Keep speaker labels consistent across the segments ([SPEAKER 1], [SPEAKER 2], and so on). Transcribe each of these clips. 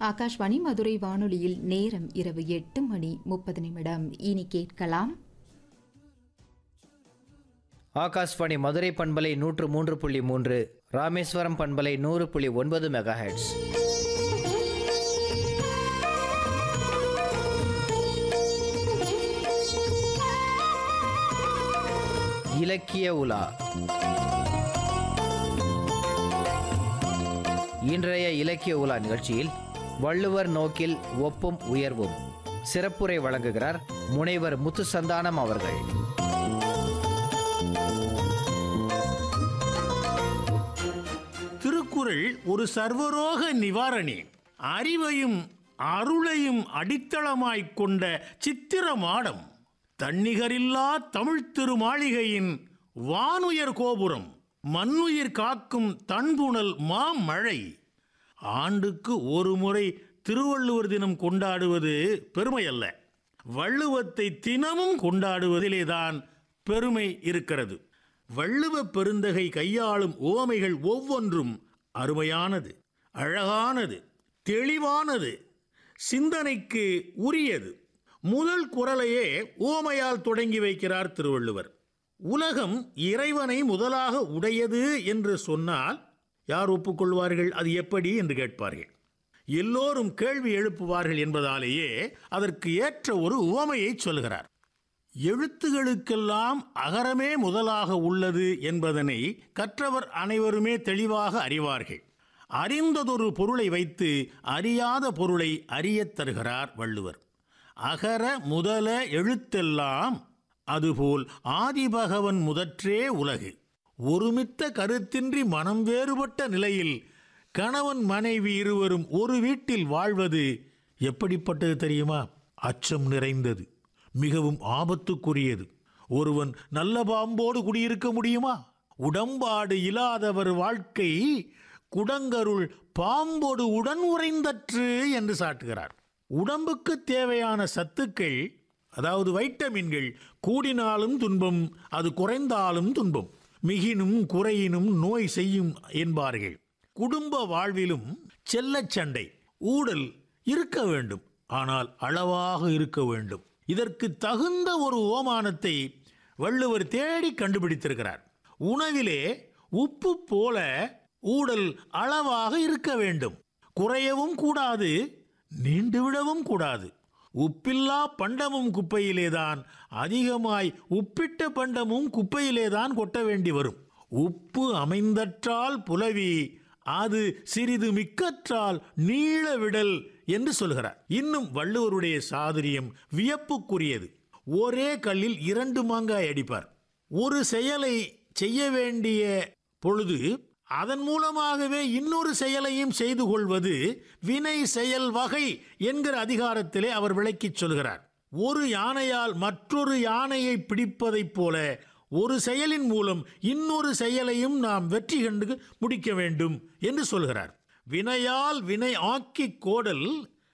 [SPEAKER 1] ஆகாஷ்வாணி மதுரை வானொலியில் நேரம் இரவு எட்டு மணி முப்பது நிமிடம் இனி கேட்கலாம்
[SPEAKER 2] ஆகாஷ்வாணி மதுரை பண்பலை நூற்று மூன்று புள்ளி மூன்று ராமேஸ்வரம் பண்பலை நூறு புள்ளி ஒன்பது மெகா ஹெட்ஸ் இலக்கிய உலா இன்றைய இலக்கிய உலா நிகழ்ச்சியில் வள்ளுவர் நோக்கில் ஒப்பும் உயர்வும் சிறப்புரை வழங்குகிறார் முனைவர் முத்துசந்தானம் அவர்கள்
[SPEAKER 3] திருக்குறள் ஒரு சர்வரோக நிவாரணி அறிவையும் அருளையும் அடித்தளமாய்க் கொண்ட சித்திர மாடம் தன்னிகரில்லா தமிழ்த் திருமாளிகையின் வானுயர் கோபுரம் மண்ணுயிர் காக்கும் தன்புணல் மாமழை ஆண்டுக்கு ஒரு முறை திருவள்ளுவர் தினம் கொண்டாடுவது பெருமை அல்ல வள்ளுவத்தை தினமும் கொண்டாடுவதிலேதான் பெருமை இருக்கிறது வள்ளுவ பெருந்தகை கையாளும் உவமைகள் ஒவ்வொன்றும் அருமையானது அழகானது தெளிவானது சிந்தனைக்கு உரியது முதல் குரலையே உவமையால் தொடங்கி வைக்கிறார் திருவள்ளுவர் உலகம் இறைவனை முதலாக உடையது என்று சொன்னால் யார் ஒப்புக்கொள்வார்கள் அது எப்படி என்று கேட்பார்கள் எல்லோரும் கேள்வி எழுப்புவார்கள் என்பதாலேயே அதற்கு ஏற்ற ஒரு உவமையை சொல்கிறார் எழுத்துகளுக்கெல்லாம் அகரமே முதலாக உள்ளது என்பதனை கற்றவர் அனைவருமே தெளிவாக அறிவார்கள் அறிந்ததொரு பொருளை வைத்து அறியாத பொருளை அறியத் தருகிறார் வள்ளுவர் அகர முதல எழுத்தெல்லாம் அதுபோல் ஆதிபகவன் முதற்றே உலகு ஒருமித்த கருத்தின்றி மனம் வேறுபட்ட நிலையில் கணவன் மனைவி இருவரும் ஒரு வீட்டில் வாழ்வது எப்படிப்பட்டது தெரியுமா அச்சம் நிறைந்தது மிகவும் ஆபத்துக்குரியது ஒருவன் நல்ல பாம்போடு குடியிருக்க முடியுமா உடம்பாடு இல்லாதவர் வாழ்க்கை குடங்கருள் பாம்போடு உடன் உறைந்தற்று என்று சாட்டுகிறார் உடம்புக்கு தேவையான சத்துக்கள் அதாவது வைட்டமின்கள் கூடினாலும் துன்பம் அது குறைந்தாலும் துன்பம் மிகினும் குறையினும் நோய் செய்யும் என்பார்கள் குடும்ப வாழ்விலும் செல்லச் சண்டை ஊடல் இருக்க வேண்டும் ஆனால் அளவாக இருக்க வேண்டும் இதற்கு தகுந்த ஒரு ஓமானத்தை வள்ளுவர் தேடி கண்டுபிடித்திருக்கிறார் உணவிலே உப்பு போல ஊடல் அளவாக இருக்க வேண்டும் குறையவும் கூடாது நீண்டுவிடவும் கூடாது உப்பில்லா பண்டமும் குப்பையிலேதான் அதிகமாய் உப்பிட்ட பண்டமும் குப்பையிலேதான் கொட்ட வேண்டி வரும் உப்பு அமைந்தற்றால் புலவி அது சிறிது மிக்கற்றால் நீள விடல் என்று சொல்கிறார் இன்னும் வள்ளுவருடைய சாதுரியம் வியப்புக்குரியது ஒரே கல்லில் இரண்டு மாங்காய் அடிப்பார் ஒரு செயலை செய்ய வேண்டிய பொழுது அதன் மூலமாகவே இன்னொரு செயலையும் செய்து கொள்வது வினை செயல் வகை என்கிற அதிகாரத்திலே அவர் விளக்கிச் சொல்கிறார் ஒரு யானையால் மற்றொரு யானையை பிடிப்பதைப் போல ஒரு செயலின் மூலம் இன்னொரு செயலையும் நாம் வெற்றி கண்டு முடிக்க வேண்டும் என்று சொல்கிறார் வினையால் வினை ஆக்கி கோடல்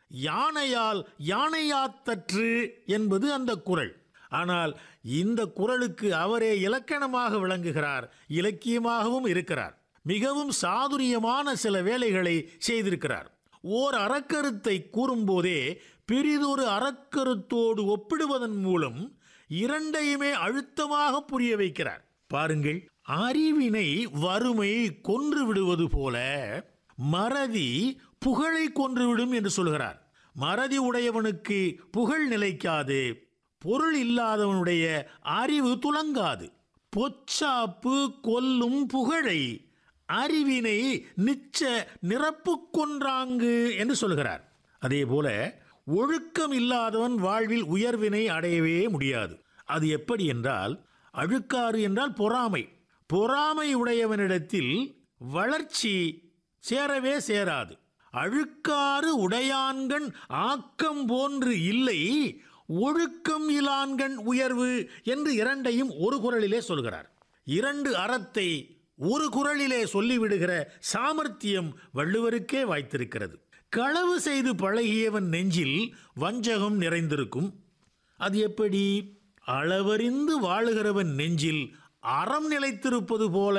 [SPEAKER 3] யானையால் யானையாத்தற்று என்பது அந்த குரல் ஆனால் இந்த குரலுக்கு அவரே இலக்கணமாக விளங்குகிறார் இலக்கியமாகவும் இருக்கிறார் மிகவும் சாதுரியமான சில வேலைகளை செய்திருக்கிறார் ஓர் அறக்கருத்தை கூறும்போதே பிரிதொரு அறக்கருத்தோடு ஒப்பிடுவதன் மூலம் இரண்டையுமே அழுத்தமாக புரிய வைக்கிறார் பாருங்கள் அறிவினை வறுமை கொன்று விடுவது போல மறதி புகழை கொன்றுவிடும் என்று சொல்கிறார் மறதி உடையவனுக்கு புகழ் நிலைக்காது பொருள் இல்லாதவனுடைய அறிவு துலங்காது பொச்சாப்பு கொல்லும் புகழை அறிவினை நிச்ச நிரப்பு கொன்றாங்கு என்று சொல்கிறார் அதே போல ஒழுக்கம் இல்லாதவன் வாழ்வில் உயர்வினை அடையவே முடியாது அது எப்படி என்றால் அழுக்காறு என்றால் பொறாமை பொறாமை உடையவனிடத்தில் வளர்ச்சி சேரவே சேராது அழுக்காறு உடையான்கண் ஆக்கம் போன்று இல்லை ஒழுக்கம் இலான்கண் உயர்வு என்று இரண்டையும் ஒரு குரலிலே சொல்கிறார் இரண்டு அறத்தை ஒரு குரலிலே சொல்லிவிடுகிற சாமர்த்தியம் வள்ளுவருக்கே வாய்த்திருக்கிறது களவு செய்து பழகியவன் நெஞ்சில் வஞ்சகம் நிறைந்திருக்கும் அது எப்படி அளவறிந்து வாழுகிறவன் நெஞ்சில் அறம் நிலைத்திருப்பது போல